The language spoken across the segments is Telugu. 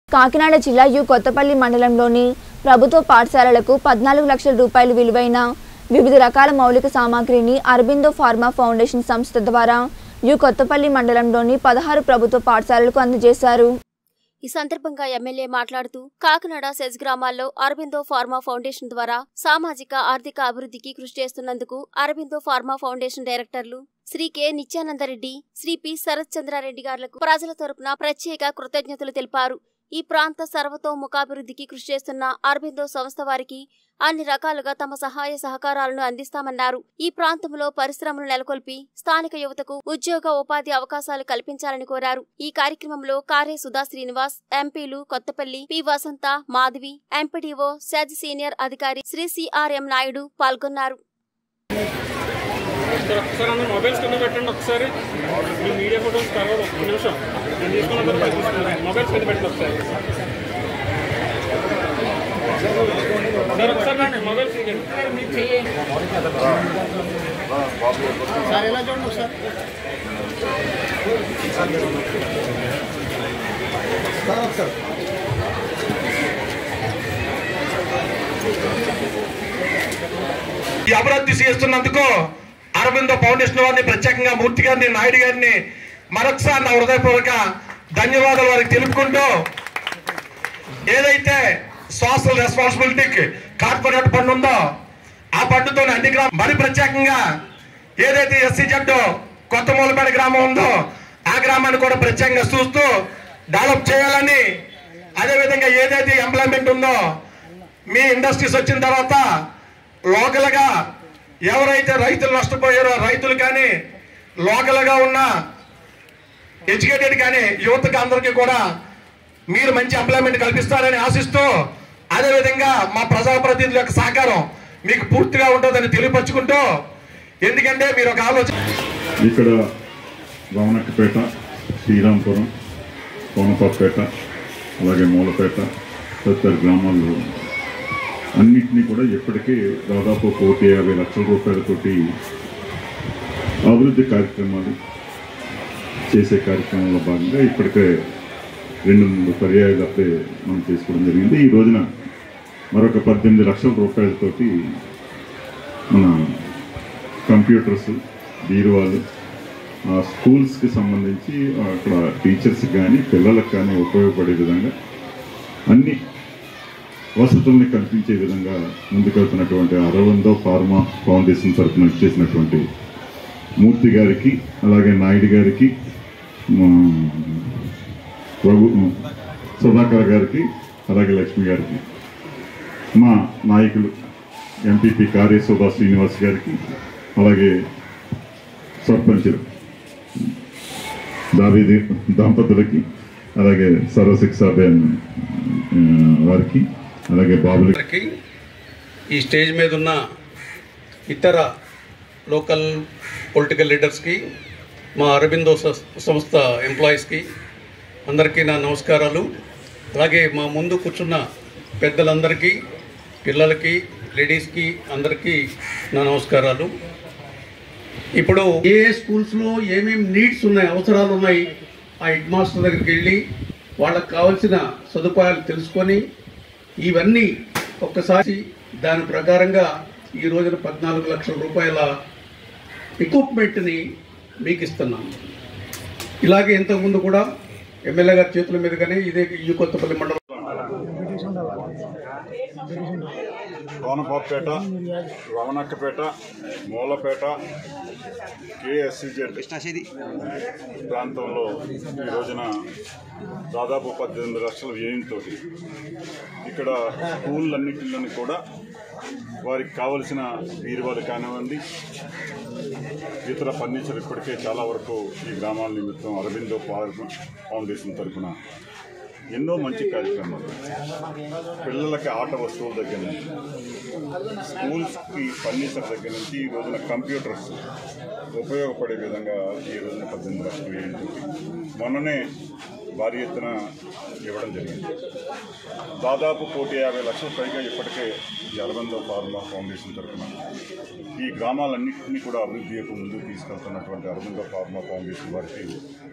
కాకినాడ జిల్లా యు కొత్తపల్లి మండలంలోని ప్రభుత్వ పాఠశాలలకు పద్నాలుగు లక్షల రూపాయలు విలువైన వివిధ రకాల మౌలిక సామాగ్రిని అరబిందో ఫార్మా ఫౌండేషన్ సంస్థ ద్వారా యు కొత్తపల్లి మండలంలోని పదహారు ప్రభుత్వ పాఠశాలలకు అందజేశారు ఈ సందర్భంగా ఎమ్మెల్యే మాట్లాడుతూ కాకినాడ సెజ్ గ్రామాల్లో అరబిందో ఫార్మా ఫౌండేషన్ ద్వారా సామాజిక ఆర్థిక అభివృద్ధికి కృషి చేస్తున్నందుకు అరబిందో ఫార్మా ఫౌండేషన్ డైరెక్టర్లు శ్రీ కె నిత్యానందరెడ్డి శ్రీ పి శరత్ చంద్రారెడ్డి గారులకు ప్రజల తరపున ప్రత్యేక కృతజ్ఞతలు తెలిపారు ఈ ప్రాంత సర్వతోముఖాభివృద్ధికి కృషి చేస్తున్న అరబిందో సంస్థ వారికి అన్ని రకాలుగా తమ సహాయ సహకారాలను అందిస్తామన్నారు ఈ ప్రాంతంలో పరిశ్రమలు నెలకొల్పి స్థానిక యువతకు ఉద్యోగ ఉపాధి అవకాశాలు కల్పించాలని కోరారు ఈ కార్యక్రమంలో కార్య సుధా శ్రీనివాస్ ఎంపీలు Kothapalli P Vasantha Madhavi MPDO SEZ senior అధికారి శ్రీ సిఆర్ఎం నాయుడు పాల్గొన్నారు సార్ ఒకసారి అందరూ మొబైల్స్ కింద పెట్టండి ఒకసారి మీ మీడియా ఫోటోస్ తర్వాత ఒక్క నిమిషం నేను తీసుకున్న తర్వాత అది తీసుకున్నాను మొబైల్స్ కింద పెట్టండి ఒకసారి సార్ ఒకసారి రండి మొబైల్స్ తీయండి ఈ అభివృద్ధి చేస్తున్నందుకు అరవిందో ఫౌండేషన్ వారిని ప్రత్యేకంగా మూర్తి గారిని నాయుడు గారిని మరొకసారి నా హృదయపూర్వక ధన్యవాదాలు వారికి తెలుపుకుంటూ ఏదైతే సోషల్ రెస్పాన్సిబిలిటీ కార్పొరేట్ ఫండ్ ఉందో ఆ ఫండ్తో అన్ని గ్రామం మరి ప్రత్యేకంగా ఏదైతే ఎస్సీ జడ్డు కొత్త మూలపేట గ్రామం ఉందో ఆ గ్రామాన్ని కూడా ప్రత్యేకంగా చూస్తూ డెవలప్ చేయాలని అదేవిధంగా ఏదైతే ఎంప్లాయ్మెంట్ ఉందో మీ ఇండస్ట్రీస్ వచ్చిన తర్వాత లోకల్గా ఎవరైతే రైతులు నష్టపోయారో రైతులు కానీ లోకల్గా ఉన్న ఎడ్యుకేటెడ్ కానీ యువతకు అందరికీ కూడా మీరు మంచి ఎంప్లాయ్మెంట్ కల్పిస్తారని ఆశిస్తూ అదేవిధంగా మా ప్రజాప్రతినిధుల యొక్క సహకారం మీకు పూర్తిగా ఉంటుందని తెలియపరుచుకుంటూ ఎందుకంటే మీరు ఒక ఆలోచన ఇక్కడ రమణక్కపేట శ్రీరాంపురం కోనపాపేట అలాగే మూలపేట తదితర గ్రామాల్లో అన్నింటినీ కూడా ఇప్పటికే దాదాపు కోటి యాభై లక్షల రూపాయలతోటి అభివృద్ధి కార్యక్రమాలు చేసే కార్యక్రమంలో భాగంగా ఇప్పటికే రెండు మూడు పర్యాయాలు అప్పుడే మనం చేసుకోవడం జరిగింది ఈ రోజున మరొక పద్దెనిమిది లక్షల రూపాయలతోటి మన కంప్యూటర్స్ బీరువాలు ఆ స్కూల్స్కి సంబంధించి అక్కడ టీచర్స్కి కానీ పిల్లలకు కానీ ఉపయోగపడే విధంగా అన్ని వసతుల్ని కల్పించే విధంగా ముందుకెళ్తున్నటువంటి అరవందో ఫార్మా ఫౌండేషన్ తరఫున చేసినటువంటి మూర్తి గారికి అలాగే నాయుడు గారికి మా రఘు సుధాకర్ గారికి అలాగే లక్ష్మి గారికి మా నాయకులు ఎంపీపీ కార్య సుభా శ్రీనివాస్ గారికి అలాగే సర్పంచులు దావేది దంపతులకి అలాగే సర్వశిక్షాబేన్ ఆ, వారికి అలాగే బాబులకి అందరికీ ఈ స్టేజ్ మీద ఉన్న ఇతర లోకల్ పొలిటికల్ లీడర్స్కి మా అరబిందో స- సంస్థ ఎంప్లాయీస్కి అందరికీ నా నమస్కారాలు అలాగే మా ముందు కూర్చున్న పెద్దలందరికీ పిల్లలకి లేడీస్కి అందరికీ నా నమస్కారాలు ఇప్పుడు ఏ ఏ స్కూల్స్లో ఏమేమి నీడ్స్ ఉన్నాయి అవసరాలు ఉన్నాయి ఆ హెడ్ మాస్టర్ దగ్గరికి వెళ్ళి వాళ్ళకి కావాల్సిన సదుపాయాలు తెలుసుకొని ఇవన్నీ ఒక్కసారి దాని ప్రకారంగా ఈ రోజున పద్నాలుగు లక్షల రూపాయల ఎక్విప్మెంట్ని మీకు ఇస్తున్నాం ఇలాగే ఇంతకుముందు కూడా ఎమ్మెల్యే గారి చేతుల మీదుగానే ఇదే ఈ కొత్తపల్లి మండలం కోనపాపేట రమణక్కపేట మూలపేట కేఎస్సిజెడ్ ప్రాంతంలో ఈ రోజున దాదాపు పద్దెనిమిది లక్షల వ్యయంతో ఇక్కడ స్కూళ్ళన్నింటిలోని కూడా వారికి కావలసిన బీరువాలు కానివ్వండి ఇతర ఫర్నిచర్ ఇప్పటికే చాలా వరకు ఈ గ్రామాల నిమిత్తం అరవిందో ఫార్మ ఫౌండేషన్ తరఫున ఎన్నో మంచి కార్యక్రమాలు పిల్లలకి ఆట వస్తువుల దగ్గర నుంచి స్కూల్స్కి ఫర్నిచర్ దగ్గర నుంచి ఈ రోజున కంప్యూటర్స్ ఉపయోగపడే విధంగా ఈ రోజున పద్దెనిమిది లక్షలు ఏంటి మొన్ననే భారీ ఎత్తున ఇవ్వడం జరిగింది దాదాపు కోటి యాభై లక్షల పైగా ఇప్పటికే ఈ అరబంద ఫార్మా ఫౌండేషన్ తరఫున ఈ గ్రామాలన్నింటినీ కూడా అభివృద్ధి యొక్క ముందుకు తీసుకెళ్తున్నటువంటి అరవింద ఫార్మా ఫౌండేషన్ వారికి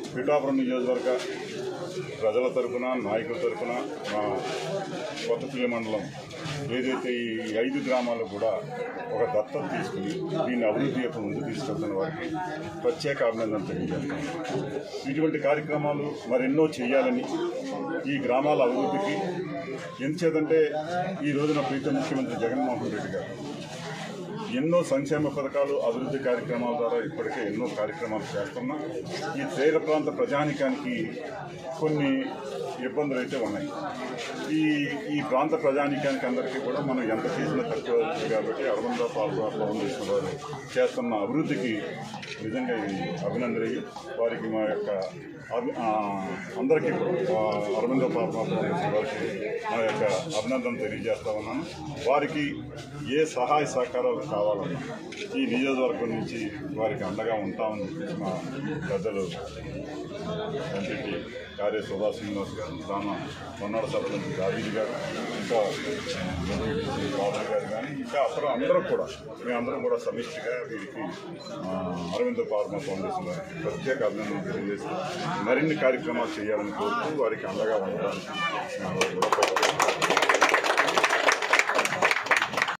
పిఠాపురం నియోజకవర్గ ప్రజల తరపున నాయకుల తరపున మా కొత్తపల్లి మండలం ఏదైతే ఈ ఐదు గ్రామాలు కూడా ఒక దత్తత తీసుకుని దీన్ని అభివృద్ధి యొక్క ముందు తీసుకెళ్తున్న వారికి ప్రత్యేక అభినందన తెలియజేస్తాం ఇటువంటి కార్యక్రమాలు మరెన్నో చేయాలని ఈ గ్రామాల అభివృద్ధికి ఎంచేదంటే ఈ రోజున ప్రీతం ముఖ్యమంత్రి జగన్మోహన్ రెడ్డి గారు ఎన్నో సంక్షేమ పథకాలు అభివృద్ధి కార్యక్రమాల ద్వారా ఇప్పటికే ఎన్నో కార్యక్రమాలు చేస్తున్నాం ఈ తీర ప్రాంత ప్రజానికానికి కొన్ని ఇబ్బందులు అయితే ఉన్నాయి ఈ ఈ ప్రాంత ప్రజానికానికి అందరికీ కూడా మనం ఎంత చేసినా తక్కువ అవుతుంది కాబట్టి అరవింద పాల్గొ ఫౌండేషన్ వారు చేస్తున్న అభివృద్ధికి నిజంగా ఇది అభినందనీయం వారికి మా యొక్క అభి- ఆ, అందరికీ కూడా ఆ, అరవింద పాల్గొ ఫౌండేషన్ వారికి మా యొక్క అభినందన తెలియజేస్తా ఉన్నాను వారికి ఏ సహాయ సహకారాలు కావాలన్నా ఈ నియోజకవర్గం నుంచి వారికి అండగా ఉంటామని చెప్పేసి మా పెద్దలు ఎంపీటీ కార్య సుధా శ్రీనివాస్ గారు రామ మొన్నడ సభ్యులు రాజీవ్ గారు ఇంకా ఎంపీటీ బాబు గారు కానీ ఇంకా అసలు అందరూ కూడా మేమందరం కూడా సమిష్టిగా వీరికి ఆ, అరవింద ఫార్మా ఫౌండేషన్ వారికి ప్రత్యేక అభినందనలు తెలియజేస్తూ మరిన్ని కార్యక్రమాలు చేయాలని కోరుతూ వారికి అండగా ఉండడానికి మేము కూడా కోరుతున్నాం.